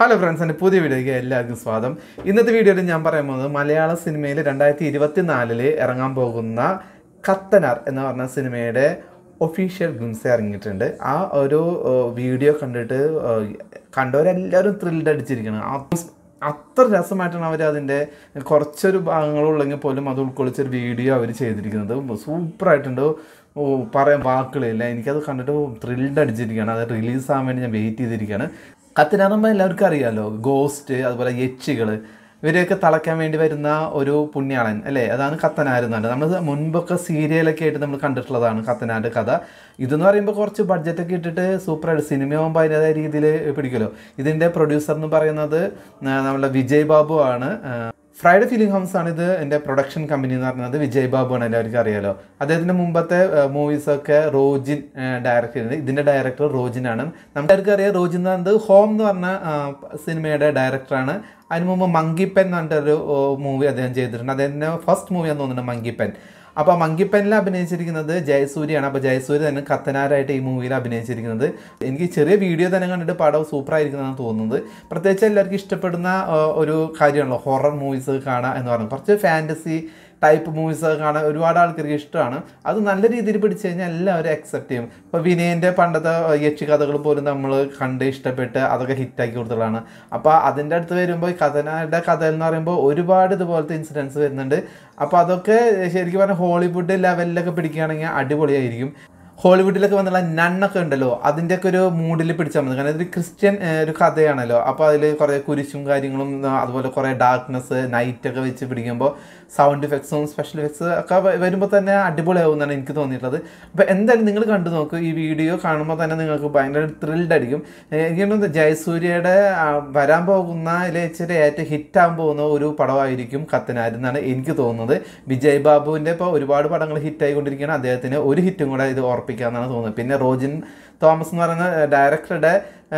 hello friends എൻ്റെ പുതിയ വീഡിയോയ്ക്ക് എല്ലാവർക്കും സ്വാഗതം ഇന്നത്തെ വീഡിയോയിൽ ഞാൻ പറയാൻ പോകുന്നത് മലയാള സിനിമയിൽ രണ്ടായിരത്തി ഇരുപത്തി നാലില് ഇറങ്ങാൻ പോകുന്ന കത്തനാർ എന്ന് പറഞ്ഞ സിനിമയുടെ ഒഫീഷ്യൽ ഗ്ലിംസ് ഇറങ്ങിയിട്ടുണ്ട് ആ ഒരു ഏഹ്, വീഡിയോ കണ്ടിട്ട് ഏഹ്, കണ്ടവരെല്ലാവരും ത്രില്ഡ് അടിച്ചിരിക്കണം ആ- അത്ര രസമായിട്ടാണ് അവർ അതിൻ്റെ കുറച്ചൊരു ഭാഗങ്ങളുള്ളെങ്കിൽ പോലും അത് ഉൾക്കൊള്ളിച്ചൊരു വീഡിയോ അവർ ചെയ്തിരിക്കുന്നത് സൂപ്പറായിട്ടുണ്ട് ഓ പറയാൻ വാക്കുകളില്ല എനിക്കത് കണ്ടിട്ട് ത്രില്ഡ് അടിച്ചിരിക്കുകയാണ് അത് റിലീസ് ആകാൻ വേണ്ടി ഞാൻ വെയിറ്റ് ചെയ്തിരിക്കുകയാണ് കത്തിനാറുമ്പോൾ എല്ലാവർക്കും അറിയാമല്ലോ ഗോസ്റ്റ് അതുപോലെ യക്ഷികൾ ഇവരെയൊക്കെ തളയ്ക്കാൻ വേണ്ടി വരുന്ന ഒരു പുണ്യാളൻ അല്ലേ അതാണ് കത്തനാരുന്നാണ് നമ്മൾ മുൻപൊക്കെ സീരിയലൊക്കെ ആയിട്ട് നമ്മൾ കണ്ടിട്ടുള്ളതാണ് കത്തനാരുടെ കഥ ഇതെന്ന് പറയുമ്പോൾ കുറച്ച് ബഡ്ജറ്റൊക്കെ ഇട്ടിട്ട് സൂപ്പറായിട്ട് സിനിമയാകുമ്പോൾ അതിൻ്റെതായ രീതിയിൽ പിടിക്കുമല്ലോ ഇതിൻ്റെ പ്രൊഡ്യൂസർ എന്ന് പറയുന്നത് ആ, നമ്മുടെ വിജയ് ബാബു ആണ് ആ, ഫ്രൈഡേ ഫീലിംഗ് ഹൗസ് ആണ് ഇത് എൻ്റെ പ്രൊഡക്ഷൻ കമ്പനി എന്ന് പറയുന്നത് വിജയ് ബാബു ആണ് എല്ലാവർക്കും അറിയാലോ അദ്ദേഹത്തിൻ്റെ മുമ്പത്തെ മൂവീസൊക്കെ റോജിൻ ഡയറക്റ്റ് ചെയ്യുന്നത് ഇതിൻ്റെ ഡയറക്ടർ റോജിനാണ് നമുക്കാർക്ക് അറിയാം റോജിൻ എന്ന് പറയുന്നത് ഹോം എന്ന് പറഞ്ഞ ആ, സിനിമയുടെ ഡയറക്ടറാണ് അതിന് മുമ്പ് മങ്കിപ്പൻ എന്ന് പറഞ്ഞിട്ടൊരു മൂവി അദ്ദേഹം ചെയ്തിട്ടുണ്ട് അദ്ദേഹത്തിൻ്റെ ഫസ്റ്റ് മൂവിയാന്ന് തോന്നുന്നുണ്ട് മങ്കിപ്പൻ അപ്പോൾ മങ്കിപ്പനിൽ അഭിനയിച്ചിരിക്കുന്നത് ജയസൂര്യയാണ് അപ്പോൾ ജയസൂര്യ തന്നെ കത്തനാരായിട്ട് ഈ മൂവിയിൽ അഭിനയിച്ചിരിക്കുന്നത് എനിക്ക് ചെറിയ വീഡിയോ തന്നെ കണ്ടിട്ട് പടം സൂപ്പർ ആയിരിക്കുന്നതാണ് തോന്നുന്നത് പ്രത്യേകിച്ച് എല്ലാവർക്കും ഇഷ്ടപ്പെടുന്ന ആ, ഒരു കാര്യമാണല്ലോ ഹൊറർ മൂവീസ് കാണുക എന്ന് പറയുന്നത് കുറച്ച് ഫാൻറ്റസി ടൈപ്പ് മൂവീസ് ഒക്കെ കാണാൻ ഒരുപാട് ആൾക്കാർക്ക് ഇഷ്ടമാണ് അത് നല്ല രീതിയിൽ പിടിച്ചു കഴിഞ്ഞാൽ എല്ലാവരും അക്സെപ്റ്റ് ചെയ്യും ഇപ്പോൾ വിനയൻ്റെ പണ്ടത്തെ യക്ഷി കഥകൾ പോലും നമ്മൾ കണ്ട് ഇഷ്ടപ്പെട്ട് അതൊക്കെ ഹിറ്റാക്കി കൊടുത്തതാണ് അപ്പോൾ അതിൻ്റെ അടുത്ത് വരുമ്പോൾ ഈ കഥനയുടെ കഥ എന്ന് പറയുമ്പോൾ ഒരുപാട് ഇതുപോലത്തെ ഇൻസിഡൻസ് വരുന്നുണ്ട് അപ്പോൾ അതൊക്കെ ശരിക്കും പറഞ്ഞാൽ ഹോളിവുഡ് ലെവലിലൊക്കെ പിടിക്കുകയാണെങ്കിൽ അടിപൊളിയായിരിക്കും ഹോളിവുഡിലൊക്കെ വന്നുള്ള നണ്ണൊക്കെ ഉണ്ടല്ലോ അതിൻ്റെയൊക്കെ ഒരു മൂഡിൽ പിടിച്ചാൽ മതി കാരണം ഇതൊരു ക്രിസ്ത്യൻ ഏഹ്, ഒരു കഥയാണല്ലോ അപ്പോൾ അതിൽ കുറേ കുരിശും കാര്യങ്ങളും ആ, അതുപോലെ കുറേ ഡാർക്ക്നെസ് നൈറ്റൊക്കെ വെച്ച് പിടിക്കുമ്പോൾ സൗണ്ട് ഇഫക്ട്സും സ്പെഷ്യൽ ഇഫക്ട്സ് ഒക്കെ വ- വരുമ്പോൾ തന്നെ അടിപൊളിയാവുമെന്നാണ് എനിക്ക് തോന്നിയിട്ടുള്ളത് അപ്പോൾ എന്തായാലും നിങ്ങൾ കണ്ടു നോക്കൂ ഈ വീഡിയോ കാണുമ്പോൾ തന്നെ നിങ്ങൾക്ക് ഭയങ്കര ത്രിൽഡ് അടിക്കും ഏഹ്, എനിക്ക് തോന്നുന്നത് ജയസൂര്യയുടെ ആ, വരാൻ പോകുന്ന ഇതിലെ ഇച്ചിരി ഏറ്റവും ഹിറ്റാകാൻ പോകുന്ന ഒരു പടമായിരിക്കും കത്തനാരെന്നാണ് എനിക്ക് തോന്നുന്നത് വിജയ് ബാബുവിൻ്റെ ഇപ്പോൾ ഒരുപാട് പടങ്ങൾ ഹിറ്റായിക്കൊണ്ടിരിക്കുകയാണ് അദ്ദേഹത്തിന് ഒരു ഹിറ്റും കൂടെ ഇത് ഓർപ്പിക്കാമെന്നാണ് തോന്നുന്നത് പിന്നെ റോജിൻ തോമസ് എന്ന് പറയുന്ന ഡയറക്ടറുടെ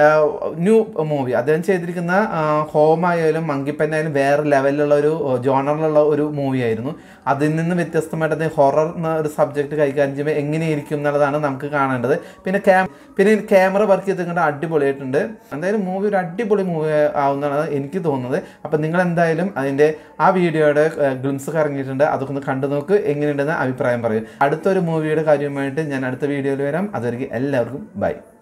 ന്യൂ മൂവി അദ്ദേഹം ചെയ്തിരിക്കുന്ന ഹോം ആയാലും മങ്കിപ്പനായാലും വേറെ ലെവലിലുള്ള ഒരു ജോണറിലുള്ള ഒരു മൂവി ആയിരുന്നു അതിൽ നിന്ന് വ്യത്യസ്തമായിട്ട് അദ്ദേഹം ഹൊറർ എന്ന ഒരു സബ്ജക്റ്റ് കൈകാര്യം ചെയ്യുമ്പോൾ എങ്ങനെയിരിക്കും എന്നുള്ളതാണ് നമുക്ക് കാണേണ്ടത് പിന്നെ ക്യാം പിന്നെ ക്യാമറ വർക്ക് ചെയ്തിട്ട് അടിപൊളിയായിട്ടുണ്ട് എന്തായാലും മൂവി ഒരു അടിപൊളി മൂവി ആവുന്നതാണ് എനിക്ക് തോന്നുന്നത് അപ്പം നിങ്ങൾ എന്തായാലും അതിൻ്റെ ആ വീഡിയോയുടെ ഗ്ലിംസ് ഇറങ്ങിയിട്ടുണ്ട് അതൊക്കെ ഒന്ന് കണ്ടു നോക്ക് എങ്ങനെയുണ്ടെന്ന് അഭിപ്രായം പറയും അടുത്തൊരു മൂവിയുടെ കാര്യവുമായിട്ട് ഞാൻ അടുത്ത വീഡിയോയിൽ വരാം അതുവരെയ്ക്ക് എല്ലാവർക്കും ബൈ